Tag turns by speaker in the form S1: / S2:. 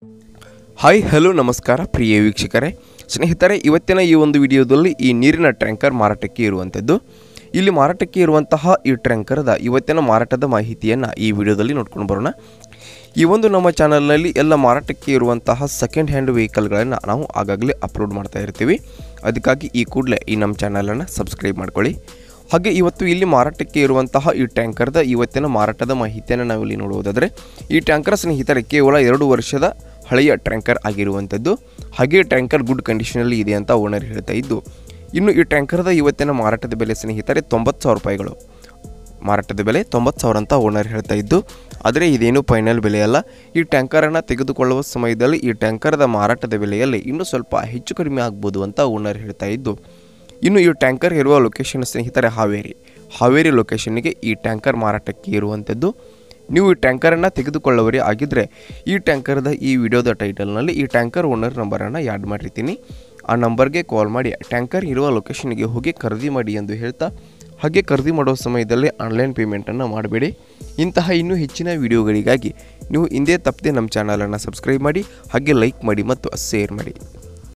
S1: hi hello ನಮಸ್ಕಾರ ಪ್ರಿಯ ವೀಕ್ಷಕರೇ ಸ್ನೇಹಿತರೆ ಇವತ್ತಿನ ಈ ಒಂದು ವಿಡಿಯೋದಲ್ಲಿ ಈ ನೀರಿನ ಟ್ಯಾಂಕರ್ ಮಾರಾಟಕ್ಕೆ ಇರುವಂಥದ್ದು ಇಲ್ಲಿ ಮಾರಾಟಕ್ಕೆ ಇರುವಂತಹ ಈ ಟ್ಯಾಂಕರ್ದ ಇವತ್ತಿನ ಮಾರಾಟದ ಮಾಹಿತಿಯನ್ನು ಈ ವಿಡಿಯೋದಲ್ಲಿ ನೋಡ್ಕೊಂಡು ಬರೋಣ ಈ ಒಂದು ನಮ್ಮ ಚಾನಲ್ನಲ್ಲಿ ಎಲ್ಲ ಮಾರಾಟಕ್ಕೆ ಇರುವಂತಹ ಸೆಕೆಂಡ್ ಹ್ಯಾಂಡ್ ವೆಹಿಕಲ್ಗಳನ್ನು ನಾವು ಆಗಾಗಲೇ ಅಪ್ಲೋಡ್ ಮಾಡ್ತಾ ಇರ್ತೀವಿ ಅದಕ್ಕಾಗಿ ಈ ಕೂಡಲೇ ಈ ನಮ್ಮ ಚಾನಲನ್ನು ಸಬ್ಸ್ಕ್ರೈಬ್ ಮಾಡ್ಕೊಳ್ಳಿ ಹಾಗೆ ಇವತ್ತು ಇಲ್ಲಿ ಮಾರಾಟಕ್ಕೆ ಇರುವಂತಹ ಈ ಟ್ಯಾಂಕರ್ದ ಇವತ್ತಿನ ಮಾರಾಟದ ಮಾಹಿತಿಯನ್ನು ನಾವಿಲ್ಲಿ ನೋಡುವುದಾದರೆ ಈ ಟ್ಯಾಂಕರ್ ಸ್ನೇಹಿತರೆ ಕೇವಲ ಎರಡು ವರ್ಷದ ಹಳೆಯ ಟ್ಯಾಂಕರ್ ಆಗಿರುವಂಥದ್ದು ಹಾಗೆ ಟ್ಯಾಂಕರ್ ಗುಡ್ ಕಂಡೀಷನಲ್ಲಿ ಇದೆ ಅಂತ ಓನರ್ ಹೇಳ್ತಾ ಇದ್ದು ಇನ್ನು ಈ ಟ್ಯಾಂಕರ್ದ ಇವತ್ತಿನ ಮಾರಾಟದ ಬೆಲೆ ಸ್ನೇಹಿತರೆ ತೊಂಬತ್ತು ಸಾವಿರ ರೂಪಾಯಿಗಳು ಮಾರಾಟದ ಬೆಲೆ ತೊಂಬತ್ತು ಸಾವಿರ ಅಂತ ಓನರ್ ಹೇಳ್ತಾ ಇದ್ದು ಆದರೆ ಇದೇನು ಫೈನಲ್ ಬೆಲೆ ಅಲ್ಲ ಈ ಟ್ಯಾಂಕರನ್ನು ತೆಗೆದುಕೊಳ್ಳುವ ಸಮಯದಲ್ಲಿ ಈ ಟ್ಯಾಂಕರ್ದ ಮಾರಾಟದ ಬೆಲೆಯಲ್ಲಿ ಇನ್ನೂ ಸ್ವಲ್ಪ ಹೆಚ್ಚು ಕಡಿಮೆ ಆಗ್ಬೋದು ಅಂತ ಓನರ್ ಹೇಳ್ತಾ ಇದ್ದು ಇನ್ನು ಈ ಟ್ಯಾಂಕರ್ ಇರುವ ಲೊಕೇಶನ್ ಸ್ನೇಹಿತರೆ ಹಾವೇರಿ ಹಾವೇರಿ ಲೊಕೇಶನ್ಗೆ ಈ ಟ್ಯಾಂಕರ್ ಮಾರಾಟಕ್ಕೆ ಇರುವಂಥದ್ದು ನೀವು ಈ ಟ್ಯಾಂಕರನ್ನು ತೆಗೆದುಕೊಳ್ಳುವರೇ ಆಗಿದ್ದರೆ ಈ ಟ್ಯಾಂಕರ್ದ ಈ ವಿಡಿಯೋದ ಟೈಟಲ್ನಲ್ಲಿ ಈ ಟ್ಯಾಂಕರ್ ಓನರ್ ನಂಬರನ್ನು ಯಾಡ್ ಮಾಡಿರ್ತೀನಿ ಆ ನಂಬರ್ಗೆ ಕಾಲ್ ಮಾಡಿ ಟ್ಯಾಂಕರ್ ಇರುವ ಲೊಕೇಶನ್ಗೆ ಹೋಗಿ ಖರೀದಿ ಮಾಡಿ ಎಂದು ಹೇಳ್ತಾ ಹಾಗೆ ಖರೀದಿ ಮಾಡೋ ಸಮಯದಲ್ಲಿ ಆನ್ಲೈನ್ ಪೇಮೆಂಟನ್ನು ಮಾಡಬೇಡಿ ಇಂತಹ ಇನ್ನೂ ಹೆಚ್ಚಿನ ವಿಡಿಯೋಗಳಿಗಾಗಿ ನೀವು ಹಿಂದೆ ತಪ್ಪದೆ ನಮ್ಮ ಚಾನಲನ್ನು ಸಬ್ಸ್ಕ್ರೈಬ್ ಮಾಡಿ ಹಾಗೆ ಲೈಕ್ ಮಾಡಿ ಮತ್ತು ಶೇರ್ ಮಾಡಿ